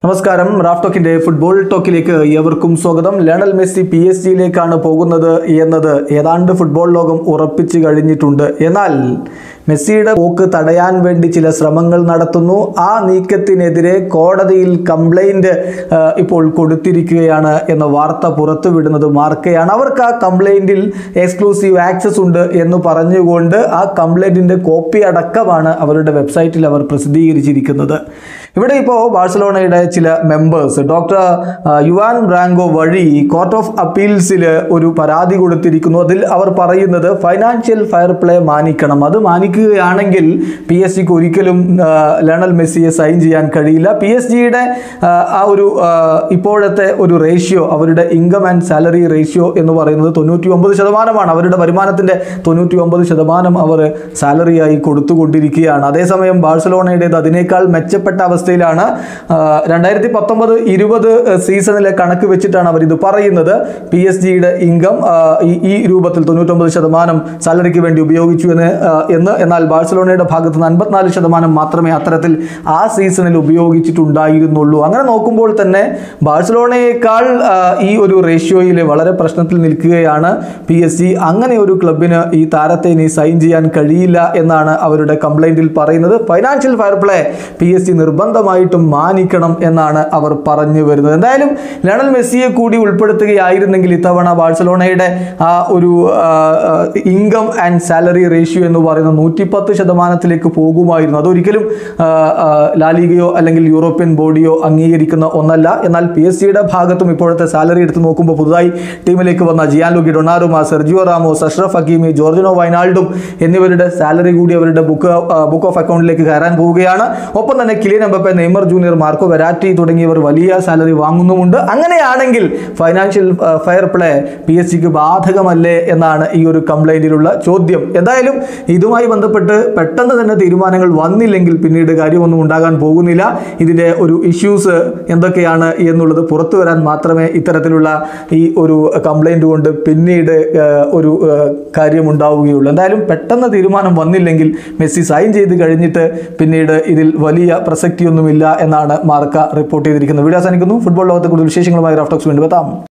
നമസ്കാരം Raf ടോക്കിന്റെ football ടോക്കിലേക്ക് ഏവർക്കും സ്വാഗതം ലയണൽ മെസ്സി പി എസ് ജിയിലേക്കാണ് പോകുന്നത് എന്നത് ഏതാണ്ട് ഫുട്ബോൾ ലോകം ഉറപ്പിച്ചു കഴിഞ്ഞിട്ടുണ്ട് എന്നാൽ മെസ്സിയുടെ പോക്ക് തടയാൻ വേണ്ടി ചില ശ്രമങ്ങൾ നടത്തുന്നു ആ നീക്കത്തിനെതിരെ കോടതിയിൽ കംപ്ലൈന്റ് ആ, ഇപ്പോൾ കൊടുത്തിരിക്കുകയാണ് എന്ന വാർത്ത പുറത്തുവിടുന്നത് മാർക്കയാണ് അവർക്ക് ആ കംപ്ലൈന്റിൽ എക്സ്ക്ലൂസീവ് ആക്സസ് ഉണ്ട് എന്ന് പറഞ്ഞുകൊണ്ട് ആ കംപ്ലൈന്റിന്റെ കോപ്പി അടക്കമാണ് അവരുടെ വെബ്സൈറ്റിൽ അവർ പ്രസിദ്ധീകരിച്ചിരിക്കുന്നത് ഇവിടെ ഇപ്പോൾ ബാഴ്സലോണയുടെ ചില മെമ്പേഴ്സ് ഡോക്ടർ ആ, യുവാൻ ബ്രാങ്കോ വഴി കോർട്ട് ഓഫ് അപ്പീൽസിൽ ഒരു പരാതി കൊടുത്തിരിക്കുന്നു അതിൽ അവർ പറയുന്നത് ഫൈനാൻഷ്യൽ ഫയർ പ്ലേ മാനിക്കണം അത് മാനിക്കുകയാണെങ്കിൽ പി എസ് ജിക്ക് ഒരിക്കലും ആ, ലയണൽ മെസ്സിയെ സൈൻ ചെയ്യാൻ കഴിയില്ല പി എസ് ജിയുടെ ആ ഒരു ആ, ഇപ്പോഴത്തെ ഒരു റേഷ്യോ അവരുടെ ഇൻകം ആൻഡ് സാലറി റേഷ്യോ എന്ന് പറയുന്നത് തൊണ്ണൂറ്റി ഒമ്പത് ശതമാനമാണ് അവരുടെ വരുമാനത്തിൻ്റെ തൊണ്ണൂറ്റി ഒമ്പത് ശതമാനം അവർ സാലറിയായി കൊടുത്തുകൊണ്ടിരിക്കുകയാണ് അതേസമയം ബാഴ്സലോണയുടേത് അതിനേക്കാൾ മെച്ചപ്പെട്ട അവസ്ഥയിലാണ് രണ്ടായിരത്തി പത്തൊമ്പത് ഇരുപത് സീസണിലെ കണക്ക് വെച്ചിട്ടാണ് അവർ ഇത് പറയുന്നത് പി എസ് ജിയുടെ ഇൻകം ഈ രൂപത്തിൽ തൊണ്ണൂറ്റൊമ്പത് ശതമാനം സാലറിക്ക് വേണ്ടി ഉപയോഗിച്ചു എന്ന് ആ, എന്ന് എന്നാൽ ബാഴ്സലോണയുടെ ഭാഗത്ത് നിന്ന് അൻപത്തിനാല് ശതമാനം മാത്രമേ അത്തരത്തിൽ ആ സീസണിൽ ഉപയോഗിച്ചിട്ടുണ്ടായിരുന്നുള്ളൂ അങ്ങനെ നോക്കുമ്പോൾ തന്നെ ബാഴ്സലോണയേക്കാൾ ആ, ഈ ഒരു റേഷ്യോയിൽ വളരെ പ്രശ്നത്തിൽ നിൽക്കുകയാണ് പി എസ് ജി അങ്ങനെ ഒരു ക്ലബിന് ഈ താരത്തെ ഇനി സൈൻ ചെയ്യാൻ കഴിയില്ല എന്നാണ് അവരുടെ കംപ്ലൈന്റിൽ പറയുന്നത് financial fair play P S G നിർബന്ധമായിട്ടും മാനിക്കണം എന്നാണ് അവർ പറഞ്ഞു വരുന്നത് എന്തായാലും ലയണൽ മെസ്സിയെ കൂടി ഉൾപ്പെടുത്തുകയായിരുന്നെങ്കിൽ ഇത്തവണ ബാഴ്സലോണയുടെ ആ ഒരു ഇൻകം ആൻഡ് സാലറി റേഷ്യോ എന്ന് പറയുന്നത് നൂറ്റിപ്പത്ത് ശതമാനത്തിലേക്ക് പോകുമായിരുന്നു അതൊരിക്കലും ആ, ആ, ലാലിഗയോ അല്ലെങ്കിൽ യൂറോപ്യൻ ബോഡിയോ അംഗീകരിക്കുന്ന ഒന്നല്ല എന്നാൽ പി എസ് സിയുടെ ഭാഗത്തും ഇപ്പോഴത്തെ സാലറി എടുത്ത് നോക്കുമ്പോൾ പുതുതായി ടീമിലേക്ക് വന്ന Gianluigi Donnarumma Sergio Ramos Achraf Hakimi Georginio വൈനാൾഡും എന്നിവരുടെ സാലറി കൂടി അവരുടെ ബുക്ക് ബുക്ക് ഓഫ് അക്കൗണ്ടിലേക്ക് കയറാൻ പോവുകയാണ് ഒപ്പം തന്നെ Kylian Mbappe Neymar junior Marco Verratti തുടങ്ങിയവർ വലിയ സാലറി വാങ്ങുന്നുമുണ്ട് അങ്ങനെയാണെങ്കിൽ financial fair play P S സിക്ക് ബാധകമല്ലേ എന്നാണ് ഈ ഒരു കംപ്ലൈന്റിലുള്ള ചോദ്യം എന്തായാലും ഇതുമായി ബന്ധപ്പെട്ട് പെട്ടെന്ന് തന്നെ തീരുമാനങ്ങൾ വന്നില്ലെങ്കിൽ പിന്നീട് കാര്യമൊന്നും ഉണ്ടാകാൻ പോകുന്നില്ല ഇതിൻ്റെ ഒരു ഇഷ്യൂസ് എന്തൊക്കെയാണ് എന്നുള്ളത് പുറത്തു വരാൻ മാത്രമേ ഇത്തരത്തിലുള്ള ഈ ഒരു കംപ്ലൈൻറ്റ് കൊണ്ട് പിന്നീട് ആ, ഒരു ആ, കാര്യമുണ്ടാവുകയുള്ളൂ എന്തായാലും പെട്ടെന്ന് തീരുമാനം വന്നില്ലെങ്കിൽ മെസ്സി സൈൻ ചെയ്ത് കഴിഞ്ഞിട്ട് പിന്നീട് ഇതിൽ വലിയ പ്രസക്തിയൊന്നുമില്ല എന്നാണ് മാർക്ക റിപ്പോർട്ട് ചെയ്തിരിക്കുന്നത് വീഡിയോ അവസാനിക്കുന്നു ഫുട്ബോൾ ലോകത്തെ കൂടുതൽ വിശേഷങ്ങളുമായി റാഫ്റ്റോക്സ് വീണ്ടും എത്താം